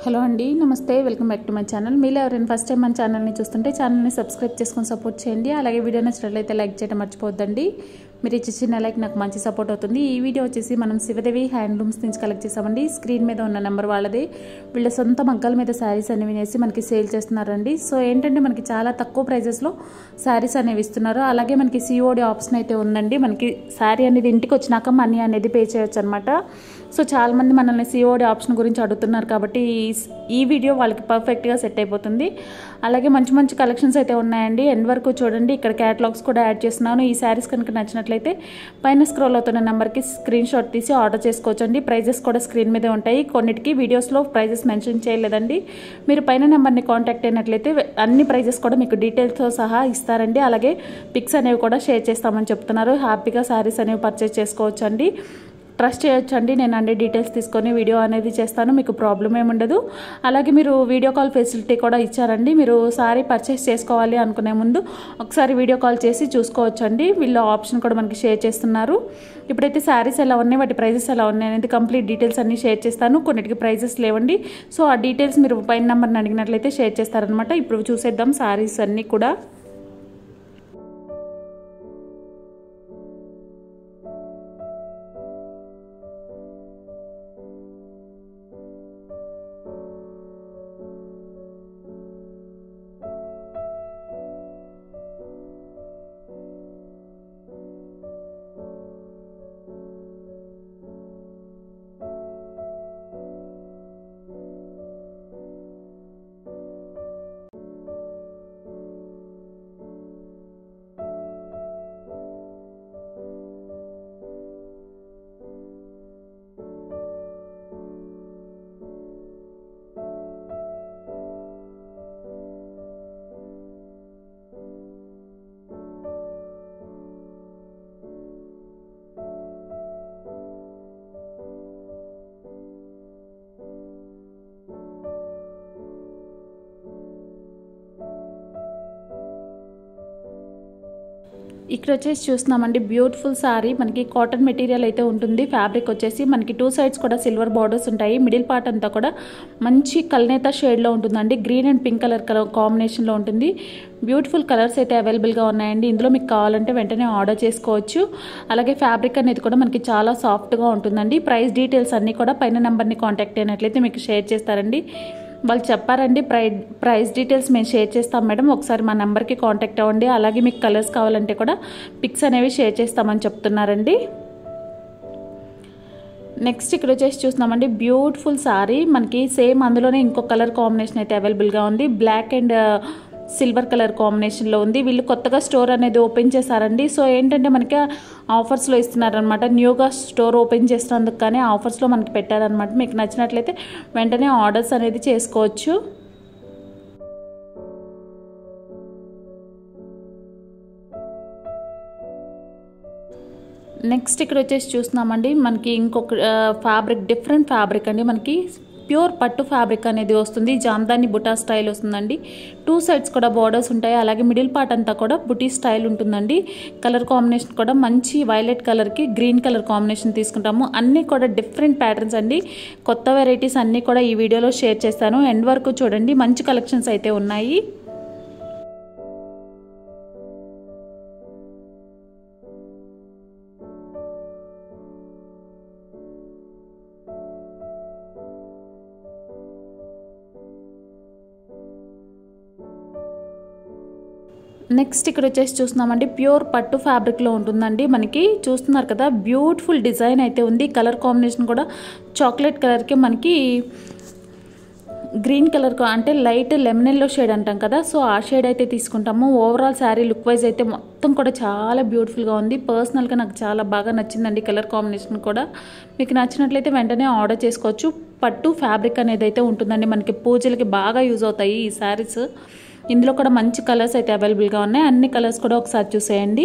hello అండి నమస్తే welcome back to my channel మీరు ఎవరైనా ఫస్ట్ టైం మన ఛానల్ని చూస్తుంటే ఛానల్ని సబ్స్క్రైబ్ చేసుకొని సపోర్ట్ చేయండి అలాగే వీడియో నచ్చినట్లయితే లైక్ చేయడం మర్చిపోవద్దండి మీరు ఇచ్చే చిన్న లైక్ నాకు మంచి సపోర్ట్ అవుతుంది ఈ వీడియో వచ్చేసి మనం శివదేవి హ్యాండ్లూమ్స్ నుంచి కలెక్ట్ చేసామండి స్క్రీన్ మీద ఉన్న నెంబర్ వాళ్ళది వీళ్ళ సొంత మగ్గల మీద శారీస్ అనేవి వేసి మనకి సేల్ చేస్తున్నారండి సో ఏంటంటే మనకి చాలా తక్కువ ప్రైజెస్లో శారీస్ అనేవి ఇస్తున్నారు అలాగే మనకి సిఓడి ఆప్షన్ అయితే ఉందండి మనకి శారీ అనేది ఇంటికి వచ్చినాక మనీ అనేది పే చేయొచ్చు అనమాట సో చాలామంది మనల్ని సిఓడి ఆప్షన్ గురించి అడుగుతున్నారు కాబట్టి ఈ- ఈ వీడియో వాళ్ళకి పర్ఫెక్ట్గా సెట్ అయిపోతుంది అలాగే మంచి మంచి కలెక్షన్స్ అయితే ఉన్నాయండి ఎండ్ వరకు చూడండి ఇక్కడ క్యాటలాగ్స్ కూడా యాడ్ చేస్తున్నాను ఈ శారీస్ కనుక నచ్చినట్లయితే పైన స్క్రోల్ అవుతున్న నెంబర్కి స్క్రీన్ షాట్ తీసి ఆర్డర్ చేసుకోవచ్చండి ప్రైజెస్ కూడా స్క్రీన్ మీదే ఉంటాయి కొన్నిటికి వీడియోస్లో ప్రైజెస్ మెన్షన్ చేయలేదండి మీరు పైన నెంబర్ని కాంటాక్ట్ అయినట్లయితే అన్ని ప్రైజెస్ కూడా మీకు డీటెయిల్స్తో సహా ఇస్తారండి అలాగే పిక్స్ అనేవి కూడా షేర్ చేస్తామని చెప్తున్నారు హ్యాపీగా శారీస్ అనేవి పర్చేస్ చేసుకోవచ్చండి ట్రస్ట్ చేయొచ్చండి నేను అన్ని డీటెయిల్స్ తీసుకొని వీడియో అనేది చేస్తాను మీకు ప్రాబ్లం ఏమి ఉండదు అలాగే మీరు వీడియో కాల్ ఫెసిలిటీ కూడా ఇచ్చారండి మీరు సారీ పర్చేస్ చేసుకోవాలి అనుకునే ముందు ఒకసారి వీడియో కాల్ చేసి చూసుకోవచ్చండి వీళ్ళు ఆప్షన్ కూడా మనకి షేర్ చేస్తున్నారు ఇప్పుడైతే శారీస్ ఎలా ఉన్నాయి వాటి ప్రైజెస్ ఎలా ఉన్నాయి అనేది కంప్లీట్ డీటెయిల్స్ అన్ని షేర్ చేస్తాను కొన్నిటికి ప్రైజెస్ లేవండి సో ఆ డీటెయిల్స్ మీరు పైన నెంబర్ని అడిగినట్లయితే షేర్ చేస్తారనమాట ఇప్పుడు చూసేద్దాం శారీస్ అన్నీ కూడా ఇక్కడ వచ్చేసి చూస్తున్నామండి బ్యూటిఫుల్ సారీ మనకి కాటన్ మెటీరియల్ అయితే ఉంటుంది ఫ్యాబ్రిక్ వచ్చేసి మనకి టూ సైడ్స్ కూడా సిల్వర్ బార్డర్స్ ఉంటాయి మిడిల్ పార్ట్ అంతా కూడా మంచి కల్నేత షేడ్లో ఉంటుందండి green and pink colour colour కాంబినేషన్లో ఉంటుంది బ్యూటిఫుల్ కలర్స్ అయితే అవైలబుల్గా ఉన్నాయండి ఇందులో మీకు కావాలంటే వెంటనే ఆర్డర్ చేసుకోవచ్చు అలాగే ఫ్యాబ్రిక్ అనేది కూడా మనకి చాలా సాఫ్ట్గా ఉంటుందండి ప్రైస్ డీటెయిల్స్ అన్నీ కూడా పైన నెంబర్ని కాంటాక్ట్ అయినట్లయితే మీకు షేర్ చేస్తారండి వాళ్ళు చెప్పారండి ప్రై ప్రైస్ డీటెయిల్స్ మేము షేర్ చేస్తాం మేడం ఒకసారి మా నెంబర్కి కాంటాక్ట్ అవ్వండి అలాగే మీకు కలర్స్ కావాలంటే కూడా పిక్స్ అనేవి షేర్ చేస్తామని చెప్తున్నారండి నెక్స్ట్ ఇక్కడ వచ్చేసి చూస్తున్నామండి బ్యూటిఫుల్ సారీ మనకి సేమ్ అందులోనే ఇంకో కలర్ కాంబినేషన్ అయితే అవైలబుల్గా ఉంది బ్లాక్ అండ్ సిల్వర్ కలర్ కాంబినేషన్లో ఉంది వీళ్ళు కొత్తగా స్టోర్ అనేది ఓపెన్ చేశారండి సో ఏంటంటే మనకి ఆఫర్స్లో ఇస్తున్నారనమాట న్యూగా స్టోర్ ఓపెన్ చేసినందుకు కానీ ఆఫర్స్లో మనకి పెట్టారనమాట మీకు నచ్చినట్లయితే వెంటనే ఆర్డర్స్ అనేది చేసుకోవచ్చు నెక్స్ట్ ఇక్కడ వచ్చేసి చూస్తున్నామండి మనకి ఇంకొక ఫ్యాబ్రిక్ డిఫరెంట్ ఫ్యాబ్రిక్ అండి మనకి ప్యూర్ పట్టు ఫ్యాబ్రిక్ అనేది వస్తుంది జామ్దాని బుటా స్టైల్ వస్తుందండి టూ సైడ్స్ కూడా బార్డర్స్ ఉంటాయి అలాగే మిడిల్ పార్ట్ అంతా కూడా బుటీ స్టైల్ ఉంటుందండి కలర్ కాంబినేషన్ కూడా మంచి వైలెట్ కలర్కి గ్రీన్ కలర్ కాంబినేషన్ తీసుకుంటాము అన్నీ కూడా డిఫరెంట్ ప్యాటర్న్స్ అండి కొత్త వెరైటీస్ అన్నీ కూడా ఈ వీడియోలో షేర్ చేస్తాను ఎండ్ వరకు చూడండి మంచి కలెక్షన్స్ అయితే ఉన్నాయి నెక్స్ట్ ఇక్కడ వచ్చేసి చూస్తున్నామండి ప్యూర్ పట్టు ఫ్యాబ్రిక్లో ఉంటుందండి మనకి చూస్తున్నారు కదా బ్యూటిఫుల్ డిజైన్ అయితే ఉంది కలర్ కాంబినేషన్ కూడా చాక్లెట్ కలర్కి మనకి గ్రీన్ కలర్ అంటే లైట్ లెమన్ ఎల్లో షేడ్ అంటాం కదా సో ఆ షేడ్ అయితే తీసుకుంటాము ఓవరాల్ శారీ లుక్ వైజ్ అయితే మొత్తం కూడా చాలా బ్యూటిఫుల్గా ఉంది పర్సనల్గా నాకు చాలా బాగా నచ్చిందండి కలర్ కాంబినేషన్ కూడా మీకు నచ్చినట్లయితే వెంటనే ఆర్డర్ చేసుకోవచ్చు పట్టు ఫ్యాబ్రిక్ అనేది అయితే ఉంటుందండి మనకి పూజలకి బాగా యూజ్ అవుతాయి ఈ శారీస్ ఇందులో కూడా మంచి కలర్స్ అయితే అవైలబుల్గా ఉన్నాయి అన్ని కలర్స్ కూడా ఒకసారి చూసేయండి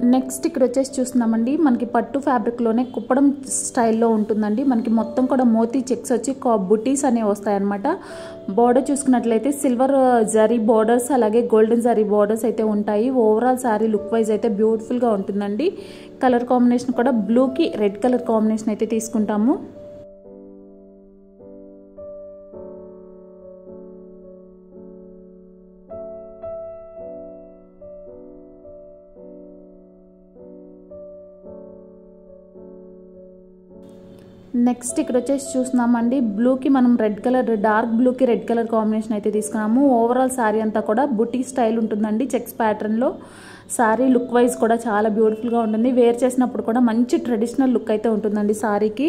నెక్స్ట్ ఇక్కడ వచ్చేసి చూస్తున్నామండి మనకి పట్టు ఫ్యాబ్రిక్లోనే కుప్పడం స్టైల్లో ఉంటుందండి మనకి మొత్తం కూడా మోతీ చెక్స్ వచ్చి బుటీస్ అనేవి వస్తాయన్నమాట బోర్డర్ చూసుకున్నట్లయితే సిల్వర్ జరీ బోర్డర్స్ అలాగే గోల్డెన్ జరీ బోర్డర్స్ అయితే ఉంటాయి ఓవరాల్ శారీ లుక్ వైజ్ అయితే బ్యూటిఫుల్గా ఉంటుందండి కలర్ కాంబినేషన్ కూడా బ్లూకి రెడ్ కలర్ కాంబినేషన్ అయితే తీసుకుంటాము నెక్స్ట్ ఇక్కడ వచ్చేసి చూస్తున్నామండి బ్లూకి మనం రెడ్ కలర్ డార్క్ బ్లూకి రెడ్ కలర్ కాంబినేషన్ అయితే తీసుకున్నాము ఓవరాల్ శారీ అంతా కూడా బుటీ స్టైల్ ఉంటుందండి చెక్స్ ప్యాటర్న్లో శారీ లుక్ వైజ్ కూడా చాలా బ్యూటిఫుల్గా ఉంటుంది వేర్ చేసినప్పుడు కూడా మంచి ట్రెడిషనల్ లుక్ అయితే ఉంటుందండి శారీకి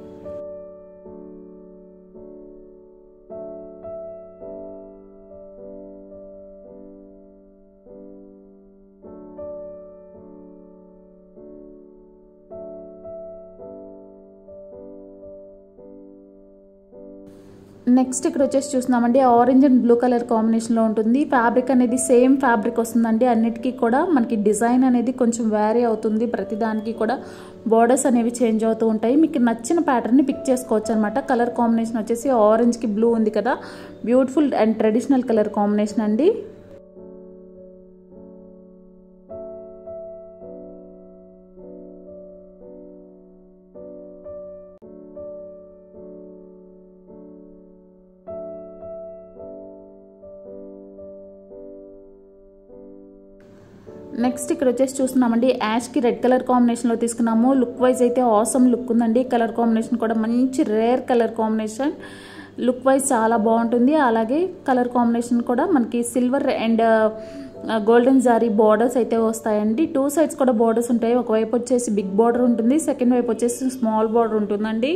నెక్స్ట్ ఇక్కడ వచ్చేసి చూస్తున్నామండి ఆరెంజ్ అండ్ బ్లూ కలర్ కాంబినేషన్లో ఉంటుంది ఫ్యాబ్రిక్ అనేది సేమ్ ఫ్యాబ్రిక్ వస్తుందండి అన్నిటికీ కూడా మనకి డిజైన్ అనేది కొంచెం వ్యారీ అవుతుంది ప్రతిదానికి కూడా బోర్డర్స్ అనేవి చేంజ్ అవుతూ ఉంటాయి మీకు నచ్చిన ప్యాటర్న్ని పిక్ చేసుకోవచ్చు అనమాట కలర్ కాంబినేషన్ వచ్చేసి ఆరెంజ్కి బ్లూ ఉంది కదా beautiful and traditional colour combination అండి నెక్స్ట్ ఇక్కడ వచ్చేసి చూస్తున్నామండి యాష్కి రెడ్ కలర్ కాంబినేషన్లో తీసుకున్నాము లుక్ వైజ్ అయితే ఆసమ్ లుక్ ఉందండి కలర్ కాంబినేషన్ కూడా మంచి rare colour combination look wise చాలా బాగుంటుంది అలాగే కలర్ కాంబినేషన్ కూడా మనకి silver and golden zari borders అయితే వస్తాయండి టూ సైడ్స్ కూడా బార్డర్స్ ఉంటాయి ఒకవైపు వచ్చేసి బిగ్ బార్డర్ ఉంటుంది సెకండ్ వైపు వచ్చేసి స్మాల్ బార్డర్ ఉంటుందండి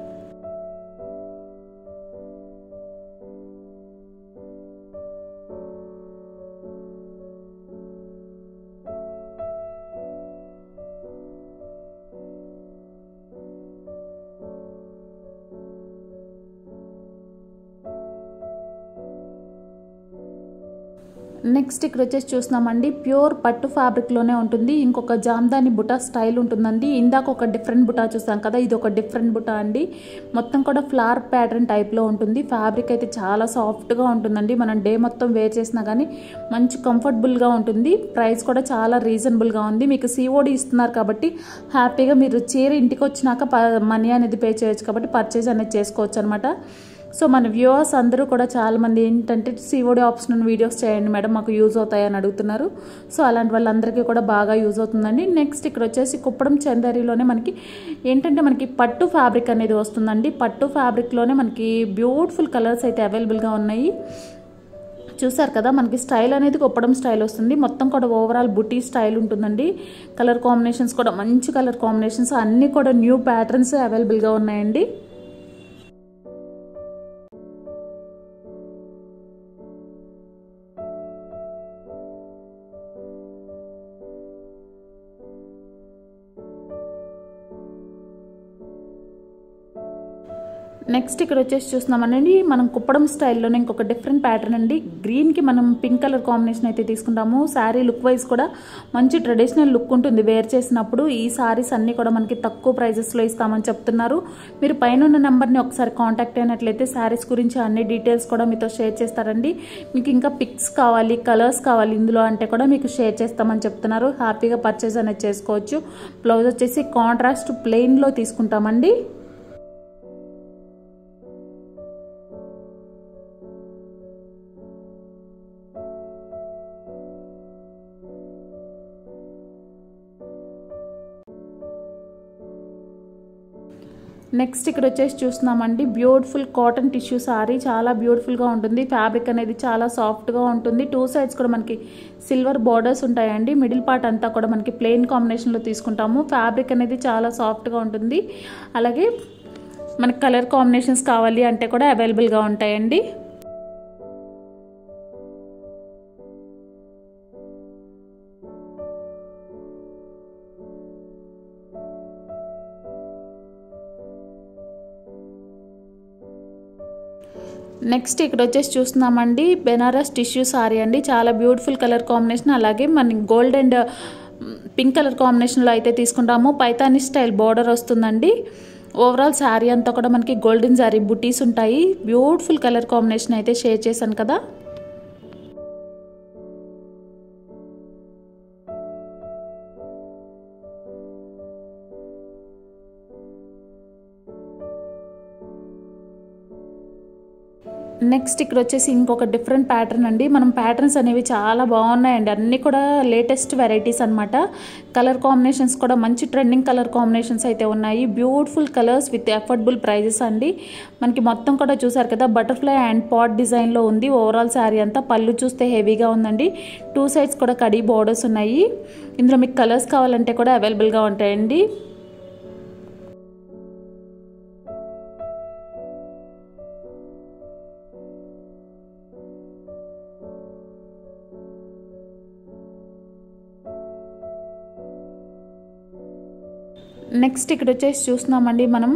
నెక్స్ట్ ఇక్కడ వచ్చేసి చూస్తున్నామండి ప్యూర్ పట్టు ఫ్యాబ్రిక్లోనే ఉంటుంది ఇంకొక జామ్దాని బుటా స్టైల్ ఉంటుందండి ఇందాక ఒక డిఫరెంట్ బుటా చూసాం కదా ఇది ఒక డిఫరెంట్ బుటా అండి మొత్తం కూడా ఫ్లవర్ ప్యాటర్న్ టైప్లో ఉంటుంది ఫ్యాబ్రిక్ అయితే చాలా సాఫ్ట్గా ఉంటుందండి మనం డే మొత్తం వేర్ చేసినా కానీ మంచి కంఫర్టబుల్గా ఉంటుంది ప్రైస్ కూడా చాలా రీజనబుల్గా ఉంది మీకు సిఓడి ఇస్తున్నారు కాబట్టి హ్యాపీగా మీరు చీర ఇంటికి వచ్చినాక మనీ అనేది పే చేయొచ్చు కాబట్టి పర్చేజ్ అనేది చేసుకోవచ్చు అనమాట సో మన వ్యూవర్స్ అందరూ కూడా చాలామంది ఏంటంటే సిఓడి ఆప్షన్ వీడియోస్ చేయండి మేడం మాకు యూజ్ అవుతాయని అడుగుతున్నారు సో అలాంటి వాళ్ళందరికీ కూడా బాగా యూజ్ అవుతుందండి నెక్స్ట్ ఇక్కడ వచ్చేసి కుప్పడం చందరిలోనే మనకి ఏంటంటే మనకి పట్టు ఫ్యాబ్రిక్ అనేది వస్తుందండి పట్టు ఫ్యాబ్రిక్లోనే మనకి బ్యూటిఫుల్ కలర్స్ అయితే అవైలబుల్గా ఉన్నాయి చూసారు కదా మనకి స్టైల్ అనేది కుప్పడం స్టైల్ వస్తుంది మొత్తం కూడా ఓవరాల్ బుటీ స్టైల్ ఉంటుందండి కలర్ కాంబినేషన్స్ కూడా మంచి కలర్ కాంబినేషన్స్ అన్నీ కూడా న్యూ ప్యాటర్న్స్ అవైలబుల్గా ఉన్నాయండి నెక్స్ట్ ఇక్కడ వచ్చేసి చూస్తున్నామనండి మనం కుప్పడం స్టైల్లోనే ఇంకొక డిఫరెంట్ ప్యాటర్న్ అండి గ్రీన్కి మనం పింక్ కలర్ కాంబినేషన్ అయితే తీసుకుంటాము శారీ లుక్ వైజ్ కూడా మంచి ట్రెడిషనల్ లుక్ ఉంటుంది వేర్ చేసినప్పుడు ఈ శారీస్ అన్నీ కూడా మనకి తక్కువ ప్రైజెస్లో ఇస్తామని చెప్తున్నారు మీరు పైన ఉన్న నెంబర్ని ఒకసారి కాంటాక్ట్ అయినట్లయితే శారీస్ గురించి అన్ని డీటెయిల్స్ కూడా మీతో షేర్ చేస్తారండి మీకు ఇంకా పిక్స్ కావాలి కలర్స్ కావాలి ఇందులో అంటే కూడా మీకు షేర్ చేస్తామని చెప్తున్నారు హ్యాపీగా పర్చేస్ అనేది చేసుకోవచ్చు బ్లౌజ్ వచ్చేసి కాంట్రాస్ట్ ప్లెయిన్లో తీసుకుంటామండి నెక్స్ట్ ఇక్కడ వచ్చేసి చూస్తున్నామండి బ్యూటిఫుల్ కాటన్ టిష్యూ సారీ చాలా బ్యూటిఫుల్గా ఉంటుంది ఫ్యాబ్రిక్ అనేది చాలా సాఫ్ట్గా ఉంటుంది టూ సైడ్స్ కూడా మనకి సిల్వర్ బార్డర్స్ ఉంటాయండి మిడిల్ పార్ట్ అంతా కూడా మనకి ప్లెయిన్ కాంబినేషన్లో తీసుకుంటాము ఫ్యాబ్రిక్ అనేది చాలా సాఫ్ట్గా ఉంటుంది అలాగే మనకి కలర్ కాంబినేషన్స్ కావాలి అంటే కూడా అవైలబుల్గా ఉంటాయండి నెక్స్ట్ ఇక్కడ వచ్చేసి చూస్తున్నామండి బెనారస్ టిష్యూ సారీ అండి చాలా బ్యూటిఫుల్ కలర్ కాంబినేషన్ అలాగే మన గోల్డ్ అండ్ పింక్ కలర్ కాంబినేషన్లో అయితే తీసుకుంటాము పైతాని స్టైల్ బార్డర్ వస్తుందండి ఓవరాల్ శారీ అంతా కూడా మనకి గోల్డెన్ శారీ బుటీస్ ఉంటాయి బ్యూటిఫుల్ కలర్ కాంబినేషన్ అయితే షేర్ చేశాను కదా నెక్స్ట్ ఇక్కడ వచ్చేసి ఇంకొక డిఫరెంట్ ప్యాటర్న్ అండి మనం ప్యాటర్న్స్ అనేవి చాలా బాగున్నాయండి అన్నీ కూడా లేటెస్ట్ వెరైటీస్ అనమాట కలర్ కాంబినేషన్స్ కూడా మంచి ట్రెండింగ్ కలర్ కాంబినేషన్స్ అయితే ఉన్నాయి beautiful colours with affordable prices అండి మనకి మొత్తం కూడా చూసారు కదా బటర్ఫ్లై అండ్ పాట్ డిజైన్లో ఉంది ఓవరాల్ శారీ అంతా పళ్ళు చూస్తే హెవీగా ఉందండి టూ సైడ్స్ కూడా కడీ బోర్డర్స్ ఉన్నాయి ఇందులో మీకు కలర్స్ కావాలంటే కూడా అవైలబుల్గా ఉంటాయండి నెక్స్ట్ ఇక్కడ వచ్చేసి చూస్తున్నామండి మనం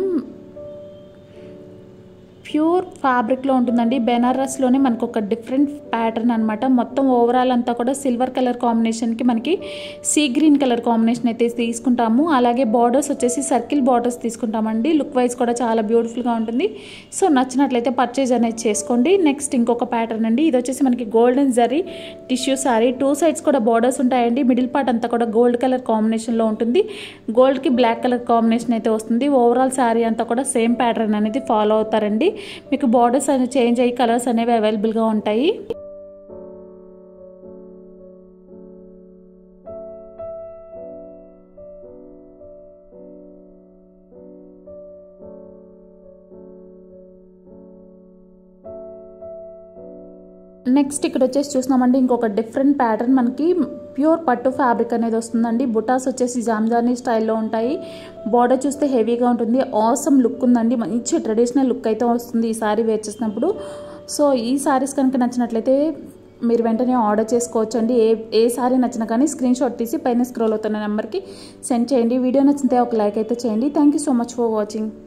ప్యూర్ ఫ్యాబ్రిక్లో ఉంటుందండి బెనారస్లోనే మనకు ఒక డిఫరెంట్ ప్యాటర్న్ అనమాట మొత్తం ఓవరాల్ అంతా కూడా సిల్వర్ కలర్ కాంబినేషన్కి మనకి సీ గ్రీన్ కలర్ కాంబినేషన్ అయితే తీసుకుంటాము అలాగే బార్డర్స్ వచ్చేసి సర్కిల్ బార్డర్స్ తీసుకుంటామండి లుక్ వైజ్ కూడా చాలా బ్యూటిఫుల్గా ఉంటుంది సో నచ్చినట్లయితే పర్చేజ్ అనేది చేసుకోండి నెక్స్ట్ ఇంకొక ప్యాటర్న్ అండి ఇది వచ్చేసి మనకి golden zari tissue sari two sides కూడా బార్డర్స్ ఉంటాయండి మిడిల్ పార్ట్ అంతా కూడా గోల్డ్ కలర్ కాంబినేషన్లో ఉంటుంది గోల్డ్కి బ్లాక్ కలర్ కాంబినేషన్ అయితే వస్తుంది ఓవరాల్ శారీ అంతా కూడా సేమ్ ప్యాటర్న్ అనేది ఫాలో అవుతారండి మీకు బార్డర్స్ అనేవి చేంజ్ అయ్యి కలర్స్ అనేవి అవైలబుల్గా ఉంటాయి నెక్స్ట్ ఇక్కడ వచ్చేసి చూస్తున్నామండి ఇంకొక డిఫరెంట్ ప్యాటర్న్ మనకి ప్యూర్ పట్టు ఫ్యాబ్రిక్ అనేది వస్తుందండి బుటాస్ వచ్చేసి జామ్జానీ స్టైల్లో ఉంటాయి బార్డర్ చూస్తే హెవీగా ఉంటుంది ఆసమ్ లుక్ ఉందండి మంచి ట్రెడిషనల్ లుక్ అయితే వస్తుంది ఈ సారీ వేర్ చేసినప్పుడు సో ఈ సారీస్ కనుక నచ్చినట్లయితే మీరు వెంటనే ఆర్డర్ చేసుకోవచ్చు అండి ఏ ఏ సారీ నచ్చినా కానీ స్క్రీన్ షాట్ తీసి పైన స్క్రోల్ అవుతున్న నెంబర్కి సెండ్ చేయండి వీడియో నచ్చితే ఒక లైక్ అయితే చేయండి thank you so much for watching